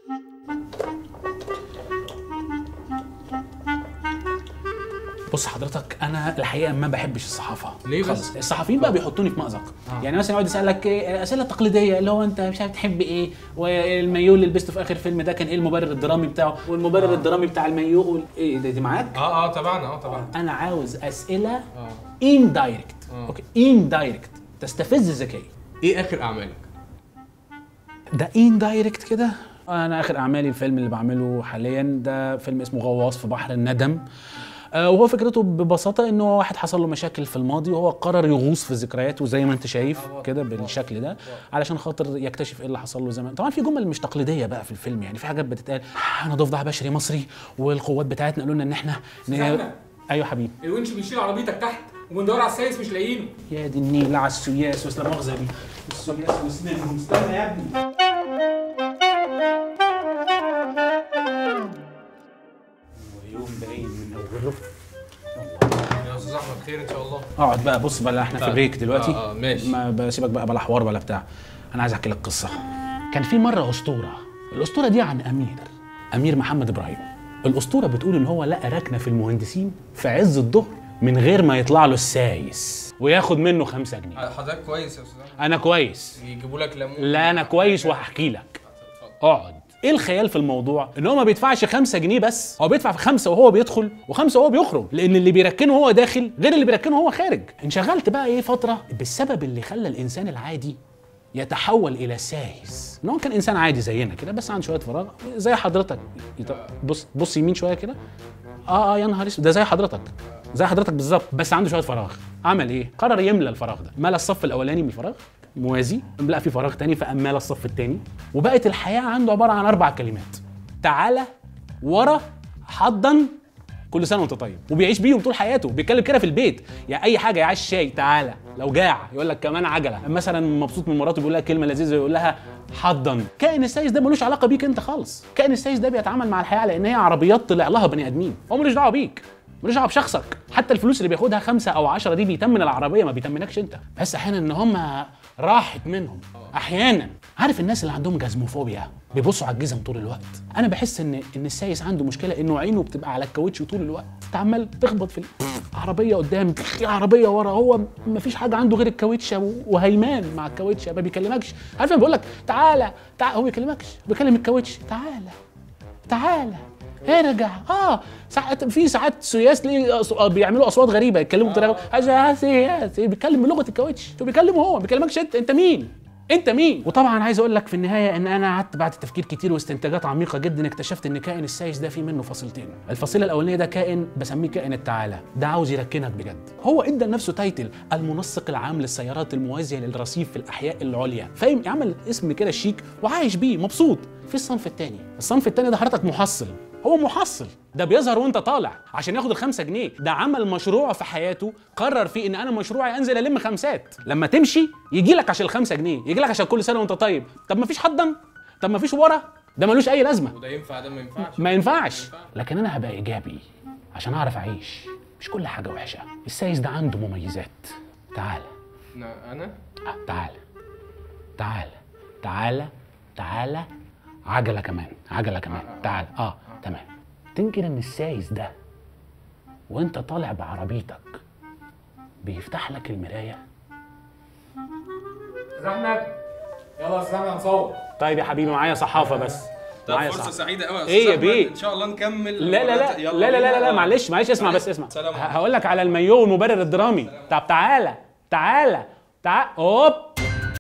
بص حضرتك انا الحقيقه ما بحبش الصحافه ليه بس؟ خالص. الصحفيين بقى بيحطوني في مأزق آه. يعني مثلا يقعد يسالك إيه الاسئله التقليديه اللي هو انت مش عارف تحب ايه والمايو اللي لبسته في اخر فيلم ده كان ايه المبرر الدرامي بتاعه والمبرر آه. الدرامي بتاع المايو وال- ايه ده دي معاك اه اه طبعا اه طبعا انا عاوز اسئله اه ان دايركت آه. اوكي ان دايركت تستفز الذكاء ايه اخر اعمالك؟ ده ان دايركت كده انا اخر اعمالي الفيلم اللي بعمله حاليا ده فيلم اسمه غواص في بحر الندم آه، وهو فكرته ببساطه انه واحد حصل له مشاكل في الماضي وهو قرر يغوص في ذكرياته زي ما انت شايف كده بالشكل ده علشان خاطر يكتشف ايه اللي حصل له زمان طبعا في جمل مش تقليديه بقى في الفيلم يعني في حاجات بتتقال انا ضفدع بشري مصري والقوات بتاعتنا قالوا لنا ان احنا ن- استنى. ايوه حبيبي الونش بيشيل عربيتك تحت وبندور على السايس مش لاقيينه يا دي النيل على السياس واسلا مؤاخذه دي السياس واسنانهم استنى يا ابني يوم باين من اوله يا استاذ احمد خير ان شاء الله اقعد بقى بص بقى احنا في طيب. بريك دلوقتي آه، آه، ماشي. ما بسيبك بقى بلا حوار ولا بتاع انا عايز احكي لك قصه كان في مره اسطوره الاسطوره دي عن امير امير محمد ابراهيم الاسطوره بتقول ان هو لقى ركنه في المهندسين في عز الظهر من غير ما يطلع له السايس وياخد منه خمسة جنيه حضرتك كويس يا استاذ احمد انا كويس يجيبوا لك ليمون لا انا كويس وهحكي لك اقعد ايه الخيال في الموضوع ان هو ما بيدفعش خمسة جنيه بس هو بيدفع في خمسة وهو بيدخل وخمسة وهو بيخرج لان اللي بيركنه وهو داخل غير اللي بيركنه وهو خارج انشغلت بقى ايه فترة بالسبب اللي خلى الانسان العادي يتحول الى سايس ان هو كان انسان عادي زينا كده بس عنده شويه فراغ زي حضرتك يط- بص بص يمين شويه كده اه اه يا نهار اسود ده زي حضرتك زي حضرتك بالظبط بس عنده شويه فراغ عمل ايه قرر يملى الفراغ ده ملى الصف الاولاني من الفراغ موازي لا في فراغ تاني فقام ملى الصف التاني وبقت الحياه عنده عباره عن اربع كلمات تعالى ورا حضن كل سنه وانت طيب وبيعيش بيهم طول حياته بيتكلم كده في البيت يعني اي حاجه يعيش شاي تعالى لو جاع يقول لك كمان عجله مثلا مبسوط من مراته بيقول لها كلمه لذيذه يقول لها حضن كائن السايس ده ملوش علاقه بيك انت خالص كائن السايس ده بيتعامل مع الحياه على ان هي عربيات طلع لها بني ادمين هو ملوش دعوه بيك ملوش دعوه بشخصك حتى الفلوس اللي بياخدها خمسة او عشرة دي بيتمن العربيه ما بيتمنكش انت بس احيانا ان هم راحت منهم احيانا عارف الناس اللي عندهم جازموفوبيا بيبصوا على الجزم طول الوقت انا بحس ان ان السايس عنده مشكله انه عينه بتبقى على الكاوتش طول الوقت انت عمال تخبط في ال- عربيه قدام عربيه ورا هو ما فيش حاجه عنده غير الكاوتشه وهيمان مع الكاوتشه ما بيكلمكش عارف لما بيقول لك تعالى تعالى هو ما بيكلمكش بيكلم الكاوتش تعالى تعالى ارجع اه ساعات في ساعات سياس ليه أص- بيعملوا اصوات غريبه يتكلموا بطريقه آه. سياس بيتكلم بلغه الكاوتش هو بيكلمه هو ما بيكلمكش انت انت مين انت مين وطبعا عايز اقول لك في النهايه ان انا قعدت بعد تفكير كتير واستنتاجات عميقه جدا اكتشفت ان كائن السايس ده في منه فصيلتين الفصيله الاولانيه ده كائن بسميه كائن التعالى ده عاوز يركنك بجد هو ادى لنفسه تايتل المنسق العام للسيارات الموازيه للرصيف في الاحياء العليا فاهم يعمل اسم كده شيك وعايش بيه مبسوط في الصنف الثاني الصنف الثاني ده حضرتك محصل هو محصل ده بيظهر وانت طالع عشان ياخد الخمسة جنيه ده عمل مشروع في حياته قرر فيه ان انا مشروعي انزل الم خمسات لما تمشي يجي لك عشان الخمسة جنيه يجي لك عشان كل سنه وانت طيب طب ما فيش حضن طب ما فيش ورا ده ملوش اي لازمه وده ينفع ده ما ينفعش ما ينفعش لكن انا هبقى ايجابي عشان اعرف اعيش مش كل حاجه وحشه السايس ده عنده مميزات تعال نا- انا آه، تعال تعال تعال تعال عجله كمان عجله كمان تعال اه تمام تنكر ان السايس ده وانت طالع بعربيتك بيفتح لك المرايه استاذ احمد يلا يا استاذ احمد هنصور طيب يا حبيبي معايا صحافه بس طب معايا فرصه صحافة. سعيده قوي يا إيه يا أستاذ أحمد. بيه؟ ان شاء الله نكمل لا لا لا يلا لا لا لا, لا, لا بينا. معلش معلش اسمع بس اسمع سلام ه- هقول لك على المايو والمبرر الدرامي طب تعالى تعالى تعالى اوب